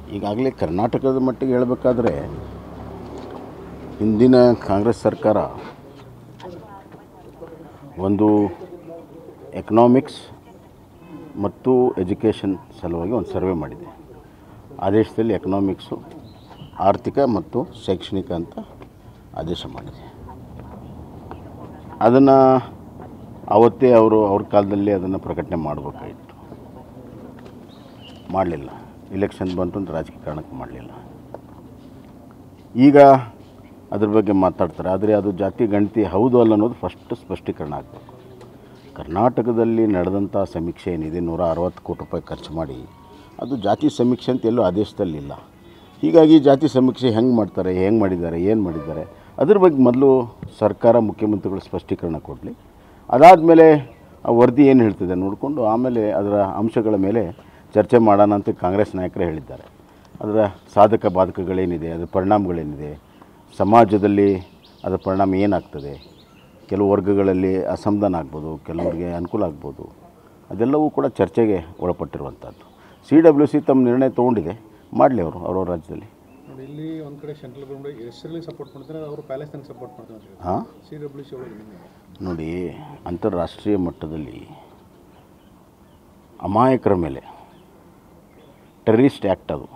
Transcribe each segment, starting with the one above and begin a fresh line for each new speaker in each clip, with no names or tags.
ಈಗಾಗಲೇ ಕರ್ನಾಟಕದ ಮಟ್ಟಿಗೆ ಹೇಳಬೇಕಾದ್ರೆ ಹಿಂದಿನ ಕಾಂಗ್ರೆಸ್ ಸರ್ಕಾರ ಒಂದು ಎಕನಾಮಿಕ್ಸ್ ಮತ್ತು ಎಜುಕೇಷನ್ ಸಲುವಾಗಿ ಒಂದು ಸರ್ವೆ ಮಾಡಿದೆ ಆದೇಶದಲ್ಲಿ ಎಕನಾಮಿಕ್ಸು ಆರ್ಥಿಕ ಮತ್ತು ಶೈಕ್ಷಣಿಕ ಅಂತ ಆದೇಶ ಮಾಡಿದೆ ಅದನ್ನು ಅವತ್ತೇ ಅವರು ಅವ್ರ ಕಾಲದಲ್ಲಿ ಅದನ್ನು ಪ್ರಕಟಣೆ ಮಾಡಬೇಕಾಗಿತ್ತು ಮಾಡಲಿಲ್ಲ ಇಲೆಕ್ಷನ್ ಬಂತು ಅಂತ ರಾಜಕೀಯ ಕಾರಣಕ್ಕೆ ಮಾಡಲಿಲ್ಲ ಈಗ ಅದ್ರ ಬಗ್ಗೆ ಮಾತಾಡ್ತಾರೆ ಆದರೆ ಅದು ಜಾತಿ ಗಣತಿ ಹೌದು ಅಲ್ಲ ಅನ್ನೋದು ಫಸ್ಟ್ ಸ್ಪಷ್ಟೀಕರಣ ಆಗಬೇಕು ಕರ್ನಾಟಕದಲ್ಲಿ ನಡೆದಂಥ ಸಮೀಕ್ಷೆ ಏನಿದೆ ನೂರ ಅರವತ್ತು ಕೋಟಿ ರೂಪಾಯಿ ಖರ್ಚು ಮಾಡಿ ಅದು ಜಾತಿ ಸಮೀಕ್ಷೆ ಅಂತ ಎಲ್ಲೂ ಆದೇಶದಲ್ಲಿಲ್ಲ ಹೀಗಾಗಿ ಜಾತಿ ಸಮೀಕ್ಷೆ ಹೆಂಗೆ ಮಾಡ್ತಾರೆ ಹೆಂಗೆ ಮಾಡಿದ್ದಾರೆ ಏನು ಮಾಡಿದ್ದಾರೆ ಅದ್ರ ಬಗ್ಗೆ ಮೊದಲು ಸರ್ಕಾರ ಮುಖ್ಯಮಂತ್ರಿಗಳು ಸ್ಪಷ್ಟೀಕರಣ ಕೊಡಲಿ ಅದಾದಮೇಲೆ ಆ ವರದಿ ಏನು ಹೇಳ್ತಿದೆ ನೋಡಿಕೊಂಡು ಆಮೇಲೆ ಅದರ ಅಂಶಗಳ ಮೇಲೆ ಚರ್ಚೆ ಮಾಡೋಣ ಅಂತ ಕಾಂಗ್ರೆಸ್ ನಾಯಕರೇ ಹೇಳಿದ್ದಾರೆ ಅದರ ಸಾಧಕ ಬಾಧಕಗಳೇನಿದೆ ಅದರ ಪರಿಣಾಮಗಳೇನಿದೆ ಸಮಾಜದಲ್ಲಿ ಅದರ ಪರಿಣಾಮ ಏನಾಗ್ತದೆ ಕೆಲವು ವರ್ಗಗಳಲ್ಲಿ ಅಸಮಾಧಾನ ಆಗ್ಬೋದು ಕೆಲವರಿಗೆ ಅನುಕೂಲ ಆಗ್ಬೋದು ಅದೆಲ್ಲವೂ ಕೂಡ ಚರ್ಚೆಗೆ ಒಳಪಟ್ಟಿರುವಂಥದ್ದು ಸಿ ಡಬ್ಲ್ಯೂ ಸಿ ತಮ್ಮ ನಿರ್ಣಯ ತೊಗೊಂಡಿದೆ ಮಾಡಲಿ ಅವರು ಅವ್ರವ್ರ ರಾಜ್ಯದಲ್ಲಿ
ನೋಡಿ ಇಲ್ಲಿ ಒಂದು ಕಡೆ ಸೆಂಟ್ರಲ್ ಗೌರ್ಮೆಂಟ್ ಇಸ್ರೇಲಿಗೆ ಸಪೋರ್ಟ್ ಮಾಡ್ತಾರೆ ಅವರು ಪ್ಯಾಲೆಸ್ತೈನ್ ಸಪೋರ್ಟ್ ಮಾಡ್ತಾರೆ ಅಂತ ಹೇಳಿ
ಹಾಂ
ಸಿ ಡಬ್ಲ್ಯೂ ಸಿ ಒಳಗೆ ನಿನ್ನೆ
ನೋಡಿ ಅಂತಾರಾಷ್ಟ್ರೀಯ ಮಟ್ಟದಲ್ಲಿ ಅಮಾಯಕರ ಮೇಲೆ ಟೆರರಿಸ್ಟ್ ಆ್ಯಕ್ಟ್ ಅದು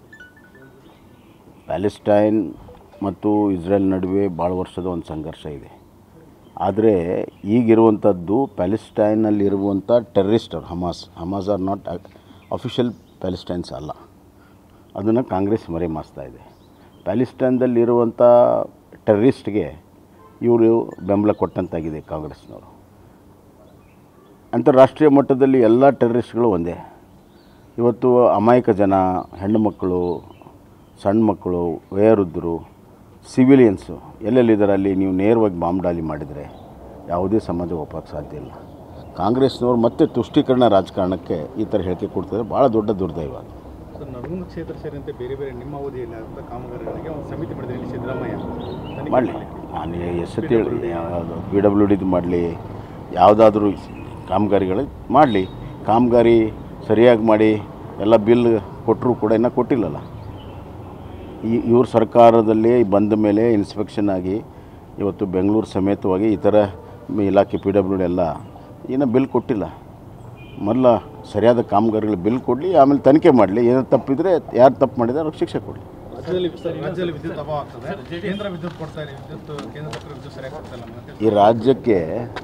ಪ್ಯಾಲೆಸ್ಟೈನ್ ಮತ್ತು ಇಸ್ರೇಲ್ ನಡುವೆ ಭಾಳ ವರ್ಷದ ಒಂದು ಸಂಘರ್ಷ ಇದೆ ಆದರೆ ಈಗಿರುವಂಥದ್ದು ಪ್ಯಾಲೆಸ್ಟೈನಲ್ಲಿರುವಂಥ terrorist Hamas Hamas are not official Palestines ಅಲ್ಲ ಅದನ್ನು ಕಾಂಗ್ರೆಸ್ ಮರೆ ಮಾಸ್ತಾ ಇದೆ ಪ್ಯಾಲೆಸ್ಟೈನ್ದಲ್ಲಿರುವಂಥ ಟೆರರಿಸ್ಟ್ಗೆ ಇವರು ಬೆಂಬಲ ಕೊಟ್ಟಂತಾಗಿದೆ ಕಾಂಗ್ರೆಸ್ನವರು ಅಂತಾರಾಷ್ಟ್ರೀಯ ಮಟ್ಟದಲ್ಲಿ ಎಲ್ಲ ಟೆರರಿಸ್ಟ್ಗಳು ಒಂದೇ ಇವತ್ತು ಅಮಾಯಕ ಜನ ಹೆಣ್ಣು ಮಕ್ಕಳು ಸಣ್ಣ ಮಕ್ಕಳು ವಯೋವೃದ್ಧರು ಸಿವಿಲಿಯನ್ಸು ಎಲ್ಲೆಲ್ಲಿದ್ದಾರೆ ಅಲ್ಲಿ ನೀವು ನೇರವಾಗಿ ಬಾಂಬ್ ದಾಳಿ ಮಾಡಿದರೆ ಯಾವುದೇ ಸಮಾಜ ಒಪ್ಪಕ್ಕೆ ಸಾಧ್ಯ ಇಲ್ಲ ಕಾಂಗ್ರೆಸ್ನವ್ರು ಮತ್ತೆ ತುಷ್ಟೀಕರಣ ರಾಜಕಾರಣಕ್ಕೆ ಈ ಥರ ಹೇಳಿಕೆ ಕೊಡ್ತಿದ್ದಾರೆ ಭಾಳ ದೊಡ್ಡ ದುರ್ದೈವ ಅದು
ಸರ್ ನರಗುಂದ ಕ್ಷೇತ್ರ ಸೇರಿದಂತೆ ಬೇರೆ ಬೇರೆ ನಿಮ್ಮ ಅವಧಿಯಲ್ಲಿ ಆದಂಥ ಕಾಮಗಾರಿಗಳಿಗೆ ಒಂದು ಸಮಿತಿ ಮಾಡಿದೆ ಇಲ್ಲಿ ಸಿದ್ದರಾಮಯ್ಯ ತನಿಖೆ
ಮಾಡಲಿ
ಮಾಡ್ಲಿಕ್ಕೆ.
ನಾನು ಎಷ್ಟು ಹೇಳಿ ಯಾವುದು ಪಿ ಡಬ್ಲ್ಯೂ ಡಿದು ಮಾಡಲಿ ಯಾವುದಾದ್ರೂ ಕಾಮಗಾರಿಗಳು ಮಾಡಲಿ ಕಾಮಗಾರಿ ಸರಿಯಾಗಿ ಮಾಡಿ ಎಲ್ಲ ಬಿಲ್ ಕೊಟ್ಟರು ಕೂಡ ಇನ್ನೂ ಕೊಟ್ಟಿಲ್ಲಲ್ಲ ಈ ಇವ್ರ ಸರ್ಕಾರದಲ್ಲಿ ಬಂದ ಮೇಲೆ ಇನ್ಸ್ಪೆಕ್ಷನ್ ಆಗಿ ಇವತ್ತು ಬೆಂಗಳೂರು ಸಮೇತವಾಗಿ ಇತರ ಇಲಾಖೆ ಪಿ ಡಬ್ಲ್ಯೂ ಡಿ ಎಲ್ಲ ಇನ್ನೂ ಬಿಲ್ ಕೊಟ್ಟಿಲ್ಲ ಮೊದಲ ಸರಿಯಾದ ಕಾಮಗಾರಿಗಳು ಬಿಲ್ ಕೊಡಲಿ ಆಮೇಲೆ ತನಿಖೆ ಮಾಡಲಿ ಏನಾದ್ರು ತಪ್ಪಿದರೆ ಯಾರು ತಪ್ಪು ಮಾಡಿದ್ದಾರೆ ಅವ್ರಿಗೆ ಶಿಕ್ಷೆ ಕೊಡಲಿ
ರಾಜ್ಯದಲ್ಲಿ ರಾಜ್ಯದಲ್ಲಿ ವಿದ್ಯುತ್ ಅಭಾವ ಆಗ್ತದೆ ಕೇಂದ್ರ ವಿದ್ಯುತ್ ಕೊಡ್ತಾ ಇದೆ ವಿದ್ಯುತ್ ಕೇಂದ್ರ ಸರ್ಕಾರ ವಿದ್ಯುತ್ ಸರಿಯಾಗಿ ಕೊಡ್ತಾ ಇಲ್ಲ ಅಂತ
ಈ ರಾಜ್ಯಕ್ಕೆ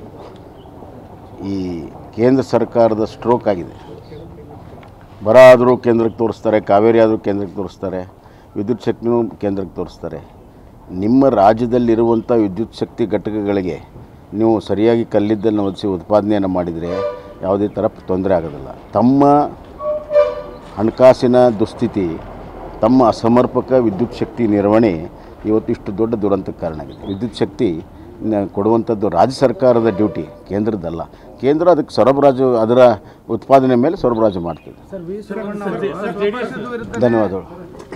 ಈ ಕೇಂದ್ರ ಸರ್ಕಾರದ ಸ್ಟ್ರೋಕ್ ಆಗಿದೆ ಬರ ಆದರೂ ಕೇಂದ್ರಕ್ಕೆ ತೋರಿಸ್ತಾರೆ ಕಾವೇರಿ ಆದರೂ ಕೇಂದ್ರಕ್ಕೆ ತೋರಿಸ್ತಾರೆ ವಿದ್ಯುತ್ ಶಕ್ತಿನೂ ಕೇಂದ್ರಕ್ಕೆ ತೋರಿಸ್ತಾರೆ ನಿಮ್ಮ ರಾಜ್ಯದಲ್ಲಿರುವಂಥ ವಿದ್ಯುತ್ ಶಕ್ತಿ ಘಟಕಗಳಿಗೆ ನೀವು ಸರಿಯಾಗಿ ಕಲ್ಲಿದ್ದನ್ನು ಒದಿಸಿ ಉತ್ಪಾದನೆಯನ್ನು ಮಾಡಿದರೆ ಯಾವುದೇ ಥರ ತೊಂದರೆ ಆಗೋದಿಲ್ಲ ತಮ್ಮ ಹಣಕಾಸಿನ ದುಸ್ಥಿತಿ ತಮ್ಮ ಅಸಮರ್ಪಕ ವಿದ್ಯುತ್ ಶಕ್ತಿ ನಿರ್ವಹಣೆ ಇವತ್ತಿಷ್ಟು ದೊಡ್ಡ ದುರಂತಕ್ಕೆ ಕಾರಣ ಆಗಿದೆ ವಿದ್ಯುತ್ ಶಕ್ತಿ ನ- ಕೊಡುವಂಥದ್ದು ರಾಜ್ಯ ಸರ್ಕಾರದ ಡ್ಯೂಟಿ ಕೇಂದ್ರದ್ದಲ್ಲ ಕೇಂದ್ರ ಅದಕ್ಕೆ ಸರಬರಾಜು ಅದರ ಉತ್ಪಾದನೆ ಮೇಲೆ ಸರಬರಾಜು ಮಾಡ್ತಿದೆ ಧನ್ಯವಾದಗಳು